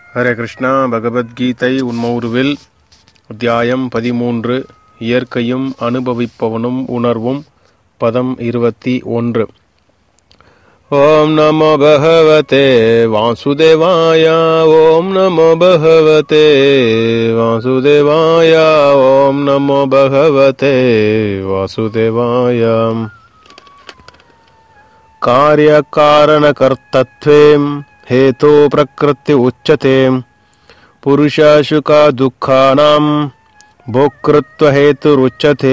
ஹரே கிருஷ்ணா பகவத்கீதை உண்மவுருவில் அத்தியாயம் பதிமூன்று இயற்கையும் அனுபவிப்பவனும் உணர்வும் பதம் இருபத்தி ஒன்று ஓம் நமோ பகவதே வாசுதேவாய ஓம் நமோ பகவதே வாசுதேவாய ஓம் நமோ பகவதே வாசுதேவாய कार्यकारणकर्तत्वे हेतो प्रकृति उच्यते पुरुषाशु का दुःखानां भोक्तृत्वहेतुरुच्यते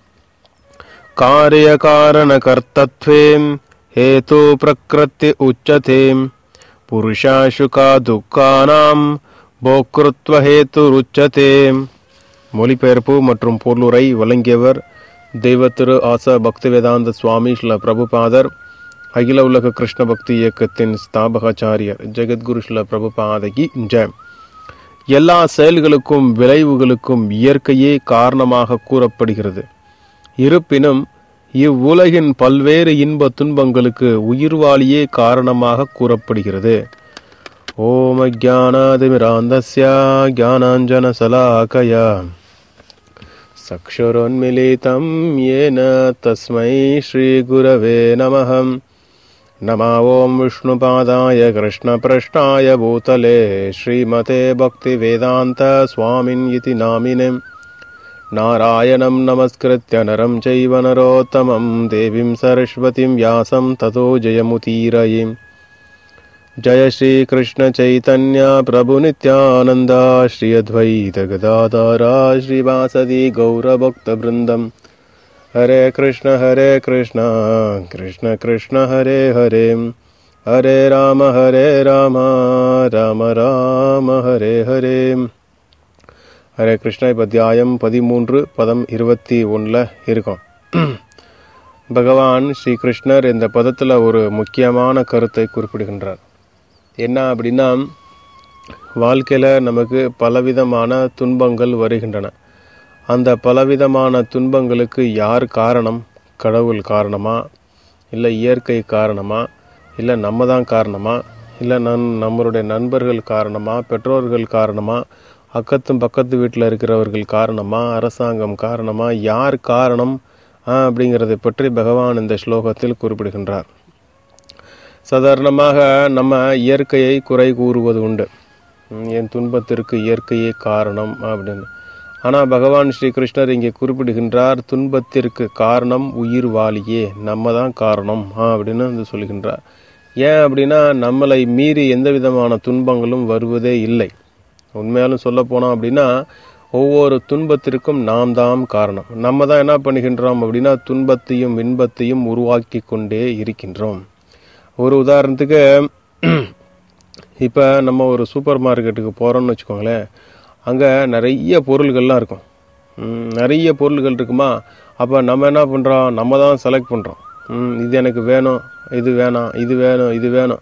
कार्यकारणकर्तत्वे हेतो प्रकृति उच्यते पुरुषाशु का दुःखानां போக்ருத்வஹேத்துருச்சதே மொழிபெயர்ப்பு மற்றும் பொருளுரை வழங்கியவர் தெய்வ திரு ஆசா பக்திவேதாந்த சுவாமி ஸ்ல பிரபுபாதர் அகில உலக கிருஷ்ண பக்தி இயக்கத்தின் ஸ்தாபகாச்சாரியர் ஜெகத்குரு ஸ்ல பிரபுபாதகி ஜெய் எல்லா செயல்களுக்கும் விளைவுகளுக்கும் இயற்கையே காரணமாக கூறப்படுகிறது இருப்பினும் இவ்வுலகின் பல்வேறு இன்ப துன்பங்களுக்கு உயிர்வாளியே காரணமாக கூறப்படுகிறது ஓம் அஜானாதிமிராந்தஸ்ய ஜானாஞ்சன சலாகயா चक्षुरुन्मिलितं येन तस्मै श्रीगुरवे नमः नमा ॐ विष्णुपादाय कृष्णपृष्ठाय भूतले श्रीमते भक्तिवेदान्तस्वामिन् इति नामिने नारायणं नमस्कृत्य नरं चैव नरोत्तमं देवीं सरस्वतीं व्यासं ततो जयमुतीरयिम् जय श्रीकृष्ण चैतन्य प्रभु नित्यानन्द श्री अद्वैत गदाधारा श्रीवासदि गौरभक्तवृन्दम् हरे कृष्ण हरे कृष्ण कृष्ण कृष्ण हरे हरे हरे राम हरे राम राम राम हरे हरे ஹரே கிருஷ்ணா இப்போ அத்தியாயம் பதிமூன்று பதம் இருபத்தி ஒன்றில் இருக்கோம் பகவான் ஸ்ரீ கிருஷ்ணர் இந்த பதத்தில் ஒரு முக்கியமான கருத்தை குறிப்பிடுகின்றார் என்ன அப்படின்னா வாழ்க்கையில் நமக்கு பலவிதமான துன்பங்கள் வருகின்றன அந்த பலவிதமான துன்பங்களுக்கு யார் காரணம் கடவுள் காரணமா இல்லை இயற்கை காரணமா இல்லை நம்ம தான் காரணமா இல்லை நன் நம்மளுடைய நண்பர்கள் காரணமா பெற்றோர்கள் காரணமா அக்கத்தும் பக்கத்து வீட்டில் இருக்கிறவர்கள் காரணமா அரசாங்கம் காரணமா யார் காரணம் அப்படிங்கிறதை பற்றி பகவான் இந்த ஸ்லோகத்தில் குறிப்பிடுகின்றார் சாதாரணமாக நம்ம இயற்கையை குறை கூறுவது உண்டு என் துன்பத்திற்கு இயற்கையே காரணம் அப்படின்னு ஆனால் பகவான் ஸ்ரீ கிருஷ்ணர் இங்கே குறிப்பிடுகின்றார் துன்பத்திற்கு காரணம் உயிர் வாலியே நம்ம தான் காரணம் அப்படின்னு வந்து சொல்லுகின்றார் ஏன் அப்படின்னா நம்மளை மீறி எந்த விதமான துன்பங்களும் வருவதே இல்லை உண்மையாலும் சொல்ல போனோம் அப்படின்னா ஒவ்வொரு துன்பத்திற்கும் நாம் தான் காரணம் நம்ம தான் என்ன பண்ணுகின்றோம் அப்படின்னா துன்பத்தையும் இன்பத்தையும் உருவாக்கி கொண்டே இருக்கின்றோம் ஒரு உதாரணத்துக்கு இப்போ நம்ம ஒரு சூப்பர் மார்க்கெட்டுக்கு போகிறோம்னு வச்சுக்கோங்களேன் அங்கே நிறைய பொருள்கள்லாம் இருக்கும் நிறைய பொருள்கள் இருக்குமா அப்போ நம்ம என்ன பண்ணுறோம் நம்ம தான் செலக்ட் பண்ணுறோம் இது எனக்கு வேணும் இது வேணாம் இது வேணும் இது வேணும்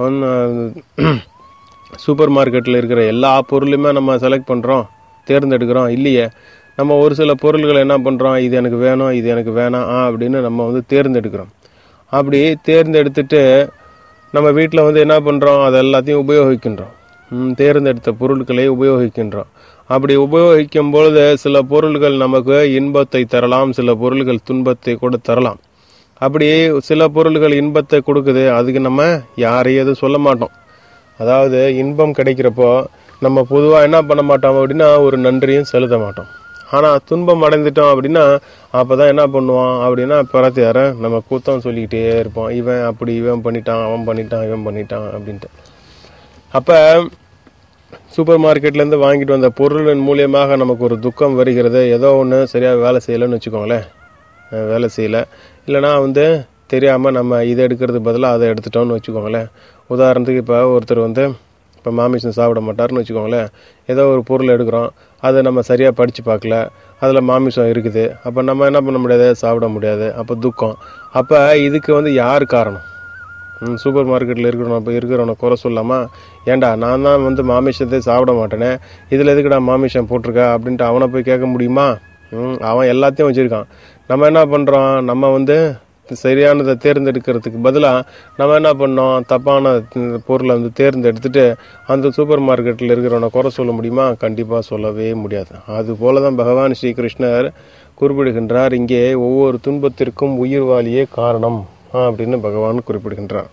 சூப்பர் மார்க்கெட்டில் இருக்கிற எல்லா பொருளுமே நம்ம செலக்ட் பண்ணுறோம் தேர்ந்தெடுக்கிறோம் இல்லையே நம்ம ஒரு சில பொருள்களை என்ன பண்ணுறோம் இது எனக்கு வேணும் இது எனக்கு வேணாம் அப்படின்னு நம்ம வந்து தேர்ந்தெடுக்கிறோம் அப்படி தேர்ந்தெடுத்துட்டு நம்ம வீட்டில் வந்து என்ன பண்ணுறோம் அது எல்லாத்தையும் உபயோகிக்கின்றோம் தேர்ந்தெடுத்த பொருட்களை உபயோகிக்கின்றோம் அப்படி உபயோகிக்கும் பொழுது சில பொருள்கள் நமக்கு இன்பத்தை தரலாம் சில பொருள்கள் துன்பத்தை கூட தரலாம் அப்படி சில பொருள்கள் இன்பத்தை கொடுக்குது அதுக்கு நம்ம யாரையும் எதுவும் சொல்ல மாட்டோம் அதாவது இன்பம் கிடைக்கிறப்போ நம்ம பொதுவாக என்ன பண்ண மாட்டோம் அப்படின்னா ஒரு நன்றியும் செலுத்த மாட்டோம் ஆனால் துன்பம் அடைந்துட்டோம் அப்படின்னா அப்போ தான் என்ன பண்ணுவான் அப்படின்னா பிறத்தையார நம்ம கூத்தம் சொல்லிக்கிட்டே இருப்போம் இவன் அப்படி இவன் பண்ணிட்டான் அவன் பண்ணிட்டான் இவன் பண்ணிட்டான் அப்படின்ட்டு அப்போ சூப்பர் மார்க்கெட்லேருந்து வாங்கிட்டு வந்த பொருளின் மூலியமாக நமக்கு ஒரு துக்கம் வருகிறது ஏதோ ஒன்று சரியாக வேலை செய்யலைன்னு வச்சுக்கோங்களேன் வேலை செய்யலை இல்லைனா வந்து தெரியாமல் நம்ம இதை எடுக்கிறது பதிலாக அதை எடுத்துட்டோம்னு வச்சுக்கோங்களேன் உதாரணத்துக்கு இப்போ ஒருத்தர் வந்து இப்போ மாமிசம் சாப்பிட மாட்டார்னு வச்சுக்கோங்களேன் ஏதோ ஒரு பொருள் எடுக்கிறோம் அதை நம்ம சரியாக படித்து பார்க்கல அதில் மாமிசம் இருக்குது அப்போ நம்ம என்ன பண்ண முடியாது சாப்பிட முடியாது அப்போ துக்கம் அப்போ இதுக்கு வந்து யார் காரணம் சூப்பர் மார்க்கெட்டில் இருக்கிறவன இப்போ இருக்கிறவனை குறை சொல்லாமா ஏன்டா நான் தான் வந்து மாமிசத்தை சாப்பிட மாட்டேனே இதில் எதுக்குடா மாமிசம் போட்டிருக்க அப்படின்ட்டு அவனை போய் கேட்க முடியுமா அவன் எல்லாத்தையும் வச்சுருக்கான் நம்ம என்ன பண்ணுறோம் நம்ம வந்து சரியானதை தேர்ந்தெடுக்கிறதுக்கு பதிலாக நம்ம என்ன பண்ணோம் தப்பான ம், பொருளை வந்து தேர்ந்தெடுத்துட்டு அந்த சூப்பர் மார்க்கெட்டில் இருக்கிறவனை குறை சொல்ல முடியுமா கண்டிப்பாக சொல்லவே முடியாது அது போல தான் பகவான் ஸ்ரீ கிருஷ்ணர் குறிப்பிடுகின்றார் இங்கே ஒவ்வொரு துன்பத்திற்கும் உயிர்வாளியே காரணம் அப்படின்னு பகவான் குறிப்பிடுகின்றார்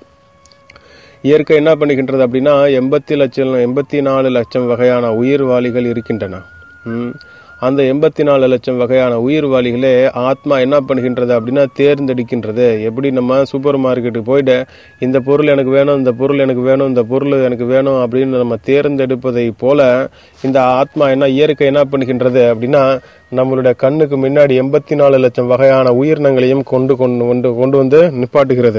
இயற்கை என்ன பண்ணுகின்றது அப்படின்னா எண்பத்தி லட்சம் எண்பத்தி நாலு லட்சம் வகையான உயிர்வாளிகள் இருக்கின்றன ம். அந்த எண்பத்தி நாலு லட்சம் வகையான உயிர்வாளிகளே ஆத்மா என்ன பண்ணுகின்றது அப்படின்னா தேர்ந்தெடுக்கின்றது எப்படி நம்ம சூப்பர் மார்க்கெட்டுக்கு போயிட்டு இந்த பொருள் எனக்கு வேணும் இந்த பொருள் எனக்கு வேணும் இந்த பொருள் எனக்கு வேணும் அப்படின்னு நம்ம தேர்ந்தெடுப்பதை போல இந்த ஆத்மா என்ன இயற்கை என்ன பண்ணுகின்றது அப்படின்னா நம்மளுடைய கண்ணுக்கு முன்னாடி எண்பத்தி நாலு லட்சம் வகையான உயிரினங்களையும் கொண்டு கொண்டு கொண்டு கொண்டு வந்து நிப்பாட்டுகிறது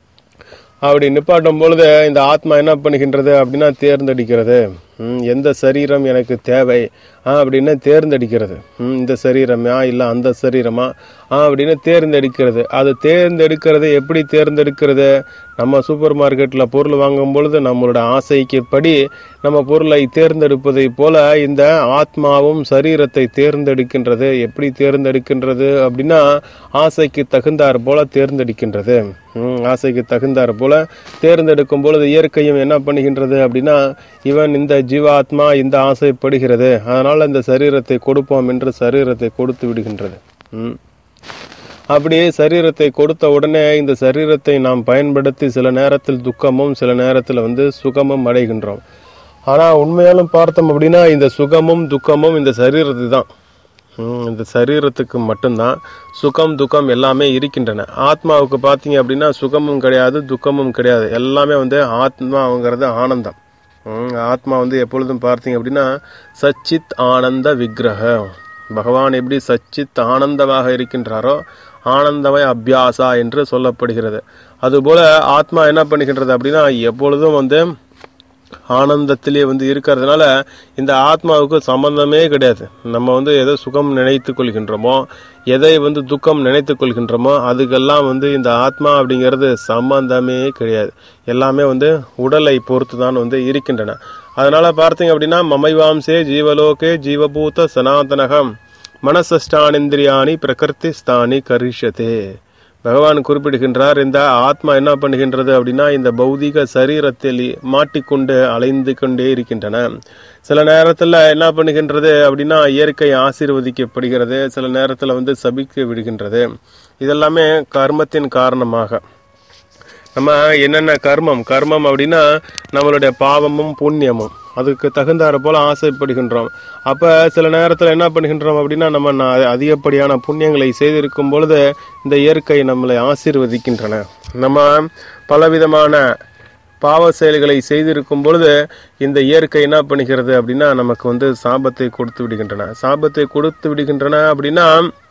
அப்படி நிப்பாட்டும் பொழுது இந்த ஆத்மா என்ன பண்ணுகின்றது அப்படின்னா தேர்ந்தெடுக்கிறது ம், எந்த சரீரம் எனக்கு தேவை ஆ அப்படின்னு தேர்ந்தெடுக்கிறது ம், இந்த சரீரமா இல்லை அந்த சரீரமா ஆ அப்படின்னு தேர்ந்தெடுக்கிறது அது தேர்ந்தெடுக்கிறது எப்படி தேர்ந்தெடுக்கிறது நம்ம சூப்பர் மார்க்கெட்டில் பொருள் வாங்கும் பொழுது நம்மளோட ஆசைக்கு படி நம்ம பொருளை தேர்ந்தெடுப்பதை போல இந்த ஆத்மாவும் சரீரத்தை தேர்ந்தெடுக்கின்றது எப்படி தேர்ந்தெடுக்கின்றது அப்படின்னா ஆசைக்கு தகுந்தாற் போல தேர்ந்தெடுக்கின்றது ம், ஆசைக்கு தகுந்தாற் போல தேர்ந்தெடுக்கும் பொழுது இயற்கையும் என்ன பண்ணுகின்றது அப்படின்னா இவன் இந்த ஜீவாத்மா இந்த ஆசைப்படுகிறது அதனால இந்த சரீரத்தை கொடுப்போம் என்று சரீரத்தை கொடுத்து விடுகின்றது ம். அப்படியே சரீரத்தை கொடுத்த உடனே இந்த சரீரத்தை நாம் பயன்படுத்தி சில நேரத்தில் துக்கமும் சில நேரத்தில் வந்து சுகமும் அடைகின்றோம் ஆனா உண்மையாலும் பார்த்தோம் அப்படின்னா இந்த சுகமும் துக்கமும் இந்த சரீரத்துக்கு தான் ம், இந்த சரீரத்துக்கு மட்டும்தான் சுகம் துக்கம் எல்லாமே இருக்கின்றன ஆத்மாவுக்கு பார்த்தீங்க அப்படின்னா சுகமும் கிடையாது துக்கமும் கிடையாது எல்லாமே வந்து ஆத்மாங்கிறது ஆனந்தம் ம், ஆத்மா வந்து எப்பொழுதும் பார்த்தீங்க அப்படின்னா சச்சித் ஆனந்த விக்கிரகம் பகவான் எப்படி சச்சித் ஆனந்தமாக இருக்கின்றாரோ ஆனந்தமய அபியாசா என்று சொல்லப்படுகிறது அதுபோல ஆத்மா என்ன பண்ணுகின்றது அப்படின்னா எப்பொழுதும் வந்து ஆனந்தத்திலே வந்து இருக்கிறதுனால இந்த ஆத்மாவுக்கு சம்பந்தமே கிடையாது நம்ம வந்து எதை சுகம் நினைத்து கொள்கின்றோமோ எதை வந்து துக்கம் நினைத்து கொள்கின்றோமோ அதுக்கெல்லாம் வந்து இந்த ஆத்மா அப்படிங்கிறது சம்பந்தமே கிடையாது எல்லாமே வந்து உடலை பொறுத்து தான் வந்து இருக்கின்றன அதனால பார்த்தீங்க அப்படின்னா மமைவாம்சே ஜீவலோகே ஜீவபூத சனாதனகம் மனசஷ்டானிந்திரியாணி பிரகிருதி ஸ்தானி கரிஷதே பகவான் குறிப்பிடுகின்றார் இந்த ஆத்மா என்ன பண்ணுகின்றது அப்படின்னா இந்த பௌதிக சரீரத்தில் மாட்டிக்கொண்டு அலைந்து கொண்டே இருக்கின்றன சில நேரத்தில் என்ன பண்ணுகின்றது அப்படின்னா இயற்கை ஆசீர்வதிக்கப்படுகிறது சில நேரத்தில் வந்து சபிக்க விடுகின்றது இதெல்லாமே கர்மத்தின் காரணமாக நம்ம என்னென்ன கர்மம் கர்மம் அப்படின்னா நம்மளுடைய பாவமும் புண்ணியமும் அதுக்கு தகுந்தாறு போல ஆசைப்படுகின்றோம் அப்ப சில நேரத்தில் என்ன பண்ணுகின்றோம் அப்படின்னா நம்ம ந- அதிகப்படியான புண்ணியங்களை செய்திருக்கும் பொழுது இந்த இயற்கை நம்மளை ஆசீர்வதிக்கின்றன நம்ம பலவிதமான பாவ செயல்களை செய்திருக்கும் பொழுது இந்த இயற்கை என்ன பண்ணுகிறது அப்படின்னா நமக்கு வந்து சாபத்தை கொடுத்து விடுகின்றன சாபத்தை கொடுத்து விடுகின்றன அப்படின்னா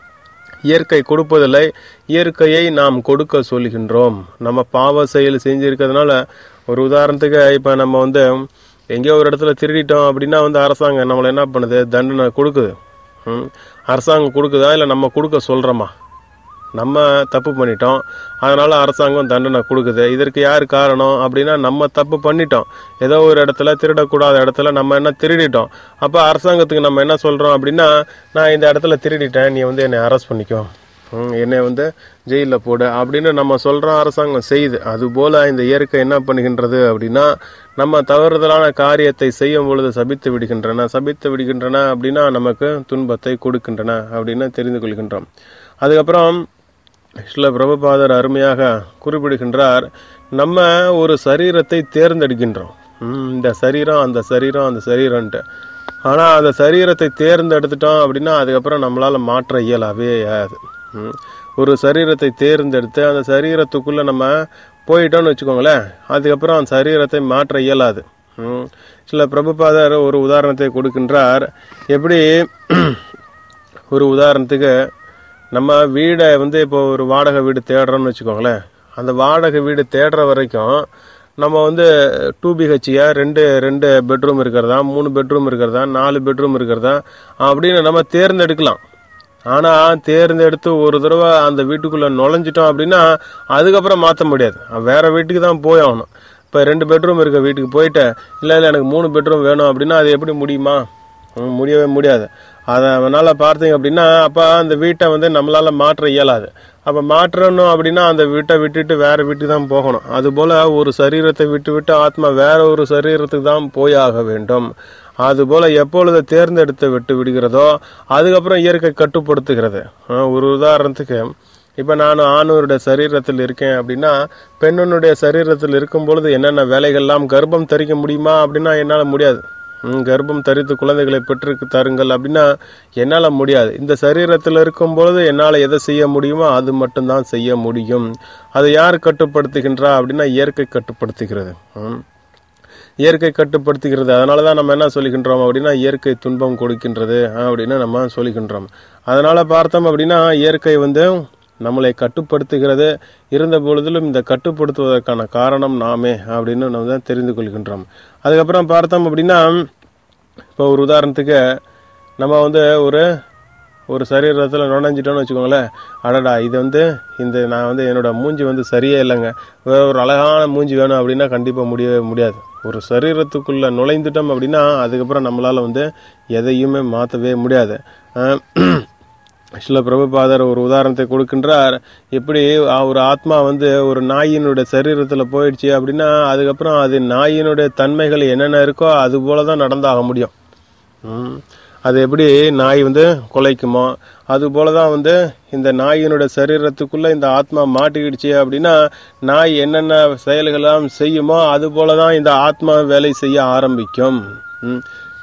இயற்கை கொடுப்பதில்லை இயற்கையை நாம் கொடுக்க சொல்கின்றோம் நம்ம பாவ செயல் செஞ்சிருக்கிறதுனால ஒரு உதாரணத்துக்கு இப்போ நம்ம வந்து எங்கேயோ ஒரு இடத்துல திருடிட்டோம் அப்படின்னா வந்து அரசாங்கம் நம்மளை என்ன பண்ணுது தண்டனை கொடுக்குது ம். அரசாங்கம் கொடுக்குதா இல்லை நம்ம கொடுக்க சொல்கிறோமா நம்ம தப்பு பண்ணிட்டோம் அதனால அரசாங்கம் தண்டனை கொடுக்குது இதற்கு யார் காரணம் அப்படின்னா நம்ம தப்பு பண்ணிட்டோம் ஏதோ ஒரு இடத்துல திருடக்கூடாத இடத்துல நம்ம என்ன திருடிட்டோம் அப்போ அரசாங்கத்துக்கு நம்ம என்ன சொல்றோம் அப்படின்னா நான் இந்த இடத்துல திருடிட்டேன் நீ வந்து என்னை அரெஸ்ட் பண்ணிக்கோ ம், என்னை வந்து ஜெயிலில் போடு அப்படின்னு நம்ம சொல்றோம் அரசாங்கம் செய்யுது அதுபோல இந்த இயற்கை என்ன பண்ணுகின்றது அப்படின்னா நம்ம தவறுதலான காரியத்தை செய்யும் பொழுது சபித்து விடுகின்றன சபித்து விடுகின்றன அப்படின்னா நமக்கு துன்பத்தை கொடுக்கின்றன அப்படின்னு தெரிந்து கொள்கின்றோம் அதுக்கப்புறம் சில பிரபுபாதர் அருமையாக குறிப்பிடுகின்றார் நம்ம ஒரு சரீரத்தை தேர்ந்தெடுக்கின்றோம் ம், இந்த சரீரம் அந்த சரீரம் அந்த சரீரம்ன்ட்டு ஆனால் அந்த சரீரத்தை தேர்ந்தெடுத்துட்டோம் அப்படின்னா அதுக்கப்புறம் நம்மளால் மாற்ற இயலாவே இயலாது ம். ஒரு சரீரத்தை தேர்ந்தெடுத்து அந்த சரீரத்துக்குள்ளே நம்ம போயிட்டோம்னு வச்சுக்கோங்களேன் அதுக்கப்புறம் அந்த சரீரத்தை மாற்ற இயலாது ம். சில பிரபுபாதர் ஒரு உதாரணத்தை கொடுக்கின்றார் எப்படி ஒரு உதாரணத்துக்கு நம்ம வீடை வந்து இப்போ ஒரு வாடகை வீடு தேடுறோம்னு வச்சுக்கோங்களேன் அந்த வாடகை வீடு தேடுற வரைக்கும் நம்ம வந்து டூ பிஹெச்சியா ரெண்டு ரெண்டு பெட்ரூம் இருக்கிறதா மூணு பெட்ரூம் இருக்கிறதா நாலு பெட்ரூம் இருக்கிறதா அப்படின்னு நம்ம தேர்ந்தெடுக்கலாம் ஆனா தேர்ந்தெடுத்து ஒரு தடவை அந்த வீட்டுக்குள்ள நுழைஞ்சிட்டோம் அப்படின்னா அதுக்கப்புறம் மாற்ற முடியாது வேற வீட்டுக்கு தான் போய் ஆகணும் இப்போ ரெண்டு பெட்ரூம் இருக்க வீட்டுக்கு போயிட்டு இல்லை இல்லை எனக்கு மூணு பெட்ரூம் வேணும் அப்படின்னா அது எப்படி முடியுமா ம், முடியவே முடியாது அதை அதனால பார்த்தீங்க அப்படின்னா அப்போ அந்த வீட்டை வந்து நம்மளால மாற்ற இயலாது அப்ப மாற்றணும் அப்படின்னா அந்த வீட்டை விட்டுட்டு வேற வீட்டுக்கு தான் போகணும் அதுபோல ஒரு சரீரத்தை விட்டு விட்டு ஆத்மா வேற ஒரு சரீரத்துக்கு தான் போயாக வேண்டும் அதுபோல எப்பொழுது தேர்ந்தெடுத்து விட்டு விடுகிறதோ அதுக்கப்புறம் இயற்கை கட்டுப்படுத்துகிறது ஆஹ் ஒரு உதாரணத்துக்கு இப்ப நான் ஆணவருடைய சரீரத்தில் இருக்கேன் அப்படின்னா பெண்ணுடைய சரீரத்தில் இருக்கும் பொழுது என்னென்ன வேலைகள்லாம் கர்ப்பம் தரிக்க முடியுமா அப்படின்னா என்னால முடியாது ம், கர்ப்பம் தரித்து குழந்தைகளை பெற்று தருங்கள் அப்படின்னா என்னால முடியாது இந்த சரீரத்தில் இருக்கும் பொழுது என்னால எதை செய்ய முடியுமோ அது மட்டும்தான் செய்ய முடியும் அதை யார் கட்டுப்படுத்துகின்றா அப்படின்னா இயற்கை கட்டுப்படுத்துகிறது ம். இயற்கை கட்டுப்படுத்துகிறது அதனால தான் நம்ம என்ன சொல்லிக்கின்றோம் அப்படின்னா இயற்கை துன்பம் கொடுக்கின்றது அப்படின்னு நம்ம சொல்லிக்கின்றோம் அதனால பார்த்தோம் அப்படின்னா இயற்கை வந்து நம்மளை கட்டுப்படுத்துகிறது இருந்த பொழுதிலும் இந்த கட்டுப்படுத்துவதற்கான காரணம் நாமே அப்படின்னு நம்ம தான் தெரிந்து கொள்கின்றோம் அதுக்கப்புறம் பார்த்தோம் அப்படின்னா இப்போ ஒரு உதாரணத்துக்கு நம்ம வந்து ஒரு ஒரு சரீரத்தில் நுழைஞ்சிட்டோம்னு வச்சுக்கோங்களேன் அடடா இது வந்து இந்த நான் வந்து என்னோட மூஞ்சி வந்து சரியே இல்லைங்க வேற ஒரு அழகான மூஞ்சி வேணும் அப்படின்னா கண்டிப்பாக முடியவே முடியாது ஒரு சரீரத்துக்குள்ள நுழைந்துட்டோம் அப்படின்னா அதுக்கப்புறம் நம்மளால வந்து எதையுமே மாற்றவே முடியாது அஹ் சில பிரபுபாதர் ஒரு உதாரணத்தை கொடுக்கின்றார் எப்படி அஹ், ஒரு ஆத்மா வந்து ஒரு நாயினுடைய சரீரத்துல போயிடுச்சு அப்படின்னா அதுக்கப்புறம் அது நாயினுடைய தன்மைகள் என்னென்ன இருக்கோ அது போல தான் நடந்தாக முடியும் ம். அது எப்படி நாய் வந்து கொலைக்குமோ அது போலதான் வந்து இந்த நாயினுடைய சரீரத்துக்குள்ள இந்த ஆத்மா மாட்டிக்கிடுச்சு அப்படின்னா நாய் என்னென்ன செயல்களெல்லாம் செய்யுமோ அது போலதான் இந்த ஆத்மா வேலை செய்ய ஆரம்பிக்கும் ம்.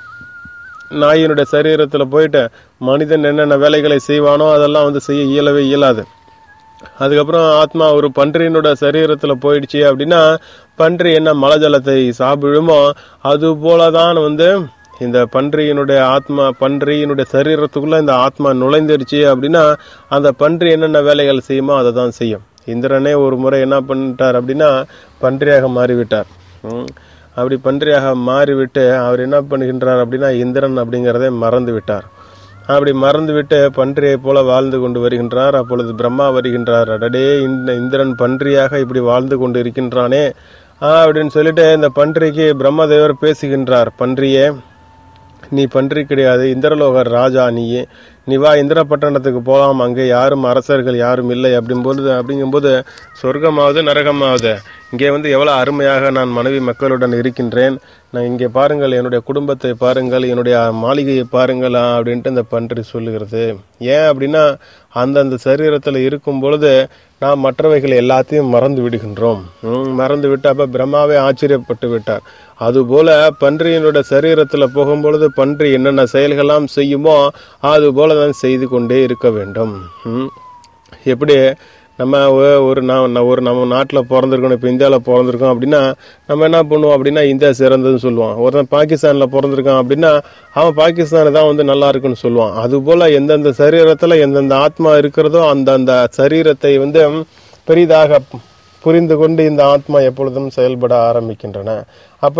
நாயினுடைய சரீரத்துல போயிட்டு மனிதன் என்னென்ன வேலைகளை செய்வானோ அதெல்லாம் வந்து செய்ய இயலவே இயலாது அதுக்கப்புறம் ஆத்மா ஒரு பன்றியினோட சரீரத்துல போயிடுச்சு அப்படின்னா பன்றி என்ன மலை ஜலத்தை சாப்பிடுமோ அது போலதான் வந்து இந்த பன்றியினுடைய ஆத்மா பன்றியினுடைய சரீரத்துக்குள்ள இந்த ஆத்மா நுழைந்துருச்சு அப்படின்னா அந்த பன்றி என்னென்ன வேலைகள் செய்யுமோ அதை தான் செய்யும் இந்திரனே ஒரு முறை என்ன பண்ணிட்டார் அப்படின்னா பன்றியாக மாறிவிட்டார் ம். அப்படி பன்றியாக மாறிவிட்டு அவர் என்ன பண்ணுகின்றார் அப்படின்னா இந்திரன் அப்படிங்கிறதை மறந்து விட்டார் அப்படி மறந்துவிட்டு பன்றியை போல வாழ்ந்து கொண்டு வருகின்றார் அப்பொழுது பிரம்மா வருகின்றார் அடடே இந்த இந்திரன் பன்றியாக இப்படி வாழ்ந்து கொண்டு இருக்கின்றானே ஆ, அப்படின்னு சொல்லிட்டு இந்த பன்றிக்கு பிரம்மதேவர் பேசுகின்றார் பன்றியே நீ பன்றி கிடையாது இந்திரலோகர் ராஜா நீயே நீ வா இந்திர பட்டணத்துக்கு போகலாம் அங்கே யாரும் அரசர்கள் யாரும் இல்லை அப்படிங்கும்போது அப்படிங்கும்போது சொர்க்கமாவது நரகமாவது இங்கே வந்து எவ்வளவு அருமையாக நான் மனைவி மக்களுடன் இருக்கின்றேன் நான் இங்கே பாருங்கள் என்னுடைய குடும்பத்தை பாருங்கள் என்னுடைய மாளிகையை பாருங்கள் ஆ, அப்படின்ட்டு இந்த பன்றி சொல்லுகிறது ஏன் அப்படின்னா அந்தந்த சரீரத்தில் இருக்கும் பொழுது நாம் மற்றவைகள் எல்லாத்தையும் மறந்து விடுகின்றோம் ம், மறந்து விட்டு அப்ப பிரம்மாவே ஆச்சரியப்பட்டு விட்டார் அதுபோல பன்றியினுடைய சரீரத்துல போகும்பொழுது பன்றி என்னென்ன செயல்கள்லாம் செய்யுமோ அது போல தான் செய்து கொண்டே இருக்க வேண்டும் ம். எப்படி நம்ம ஒ- ஒரு நா- நா- ஒரு நம்ம நாட்டில் பிறந்திருக்கோம் இப்போ இந்தியாவில் பிறந்திருக்கோம் அப்படின்னா நம்ம என்ன பண்ணுவோம் அப்படின்னா இந்தியா சிறந்ததுன்னு சொல்லுவோம் ஒருத்தன் பாகிஸ்தானில் பிறந்திருக்கான் அப்படின்னா அவன் பாகிஸ்தான் தான் வந்து நல்லா இருக்குன்னு சொல்லுவான் அதுபோல் எந்தெந்த சரீரத்தில் எந்தெந்த ஆத்மா இருக்கிறதோ அந்தந்த சரீரத்தை வந்து பெரிதாக புரிந்து கொண்டு இந்த ஆத்மா எப்பொழுதும் செயல்பட ஆரம்பிக்கின்றன அப்ப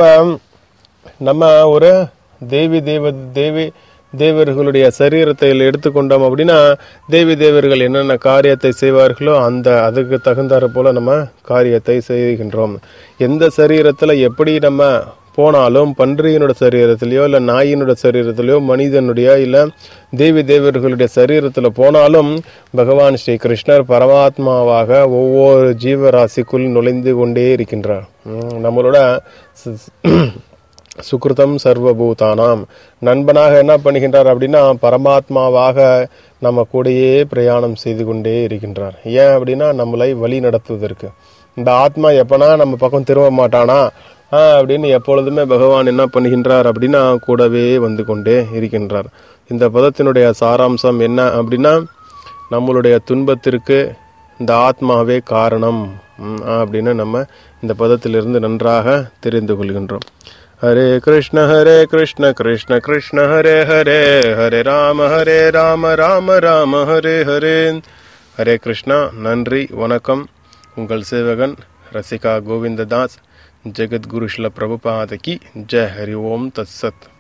நம்ம ஒரு தேவி தேவ தேவி தேவர்களுடைய சரீரத்தை எடுத்துக்கொண்டோம் அப்படின்னா தேவி தேவர்கள் என்னென்ன காரியத்தை செய்வார்களோ அந்த அதுக்கு தகுந்தாறு போல நம்ம காரியத்தை செய்கின்றோம் எந்த சரீரத்துல எப்படி நம்ம போனாலும் பன்றியினோட சரீரத்திலயோ இல்ல நாயினோட சரீரத்திலயோ மனிதனுடைய இல்ல தேவி தேவர்களுடைய சரீரத்துல போனாலும் பகவான் ஸ்ரீ கிருஷ்ணர் பரமாத்மாவாக ஒவ்வொரு ஜீவராசிக்குள் நுழைந்து கொண்டே இருக்கின்றார் உம் நம்மளோட ஸ்- சுக்ருதம் சர்வபூதானாம் நண்பனாக என்ன பண்ணுகின்றார் அப்படின்னா பரமாத்மாவாக நம்ம கூடயே பிரயாணம் செய்து கொண்டே இருக்கின்றார் ஏன் அப்படின்னா நம்மளை வழி நடத்துவதற்கு இந்த ஆத்மா எப்பனா நம்ம பக்கம் திரும்ப மாட்டானா ஆ, அப்படின்னு எப்பொழுதுமே பகவான் என்ன பண்ணுகின்றார் அப்படின்னா கூடவே வந்து கொண்டே இருக்கின்றார் இந்த பதத்தினுடைய சாராம்சம் என்ன அப்படின்னா நம்மளுடைய துன்பத்திற்கு இந்த ஆத்மாவே காரணம் ம், அப்படின்னு நம்ம இந்த பதத்திலிருந்து நன்றாக தெரிந்து கொள்கின்றோம் ஹரே கிருஷ்ண ஹரே கிருஷ்ண கிருஷ்ண கிருஷ்ண ஹரே ஹரே ஹரே ராம ஹரே ராம ராம ராம ஹரே ஹரே ஹரே கிருஷ்ணா நன்றி வணக்கம் உங்கள் சேவகன் ரசிகா கோவிந்ததாஸ் ஜெகத்குரு ஸ்ல பிரபுபாதகி ஜெய் ஹரி ஓம் தத் சத்